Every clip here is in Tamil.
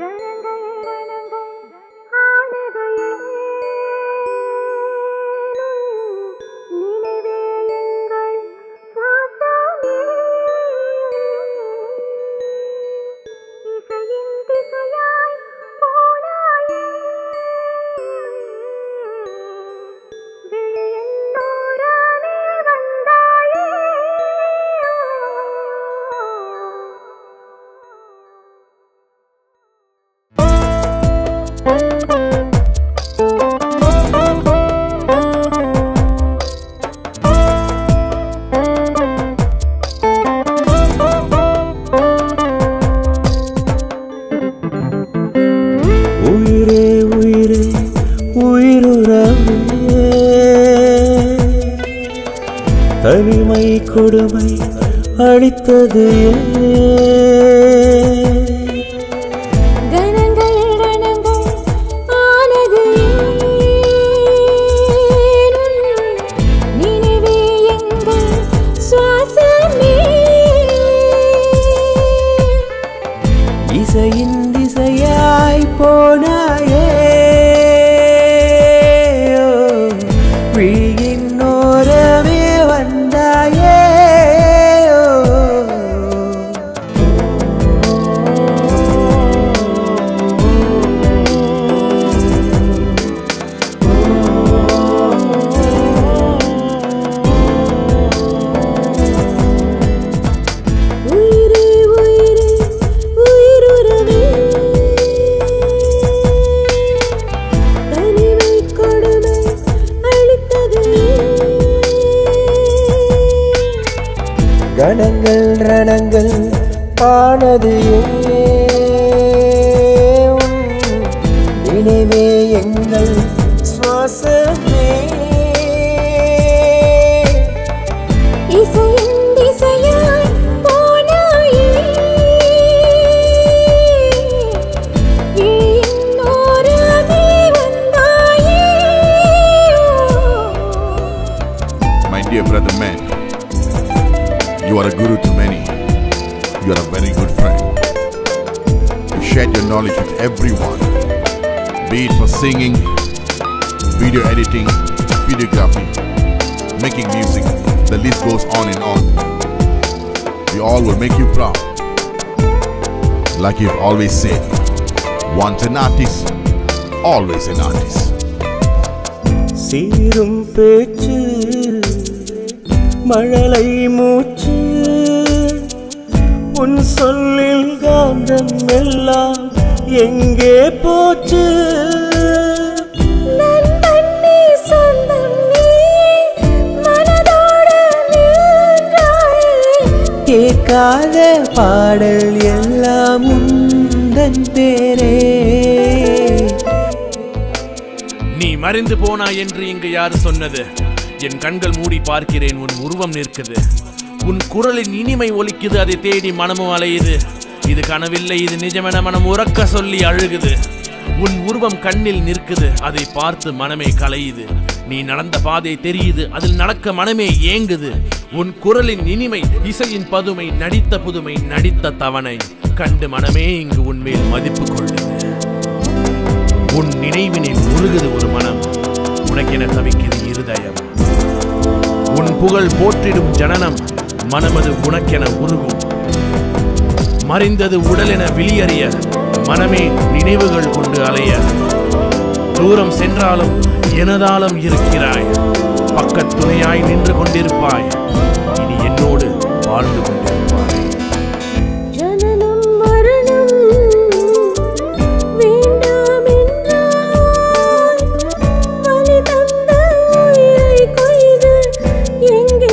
உயிரே உயிரே உயிருறவே தனிமை கொடுமை அளித்தது ஏன்? கணங்கள் ரணங்கள் ஆனது ஏன்? நினைவே எங்கள் சுவாசமே இசையின் திசையாய் போனாயே ஓ, விழியின் ஓரமே வந்தாயே ஓ. உயிரே உயிரே உயிருறவே தனிமை கொடுமை அளித்தது கணங்கள் ரணங்கள் ஆனது ஏன்? நினைவே எங்கள் சுவாசமே இசையின் திசையாய் போனாயே விழியின் ஓரமே வந்தாயே My dear brother man, you are a guru to many. You are a very good friend. You shared your knowledge with everyone, be it for singing, video editing, videography, making music. The list goes on and on. We all will make you proud. Like you've always said, once an artist, always an artist. சீரும் பேச்சு மழலை மூச்சு உன் சொல்லில் காந்தம் எல்லாம் எங்கே போச்சு நண்பன் நீ சொந்தம் நீ மனதோடு நின்றாயே கேட்காத பாடல் எல்லாம் உந்தன் பேரே நீ மறைந்து போனாய் என்று இங்கு யார் சொன்னது என் கண்கள் மூடி பார்க்கிறேன் உன் உருவம் நிற்குது உன் குரலின் இனிமை ஒலிக்குது அதை தேடி மனமும் அலையுது இது கனவில்லை இது நிஜமென மனம் உறக்க சொல்லி அழுகுது உன் உருவம் கண்ணில் நிற்குது அதை பார்த்து மனமே கலையுது நீ நடந்த பாதை தெரியுது அதில் நடக்க மனமே ஏங்குது உன் குரலின் இனிமை இசையின் பதுமை நடித்த புதுமை நடித்த தவணை கண்டு மனமே இங்கு உன்மேல் மதிப்பு கொள்ளுது உன் நினைவினில் உருகுது ஒரு மனம் உனக்கென தவிக்குது இருதயம் உன் புகழ் போற்றிடும் ஜனனம் மனமது உனக்கென உருகும் மறைந்தது உடலென விழியறிய மனமே நினைவுகள் கொண்டு அலைய தூரம் சென்றாலும் எனதாலம் இருக்கிறாய் பக்கத் துணையாய் நின்று கொண்டிருப்பாய் இனி என்னோடு வாழ்ந்து கொண்டிருப்பாய் ஜனனம் மரணம் வேண்டாம் என்றாய் வலி தந்த உயிரை கொய்து எங்கே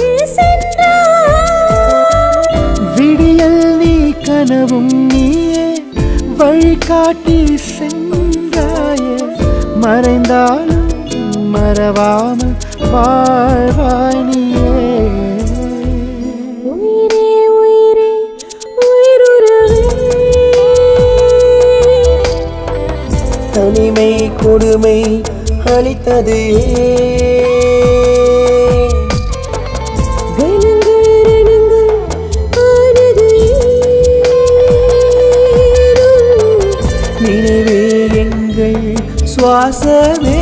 சென்றாய் விடியல் நீ கனவும் நீயே வழிகாட்டி சென்றாயே மறைந்தாலும் மறவாமல் வாழ்வாய் நீயே உயிரே உயிரே உயிருறவே தனிமை கொடுமை அளித்தது ஏன்? கணங்கள் ரணங்கள் ஆனது ஏன்? வாசமே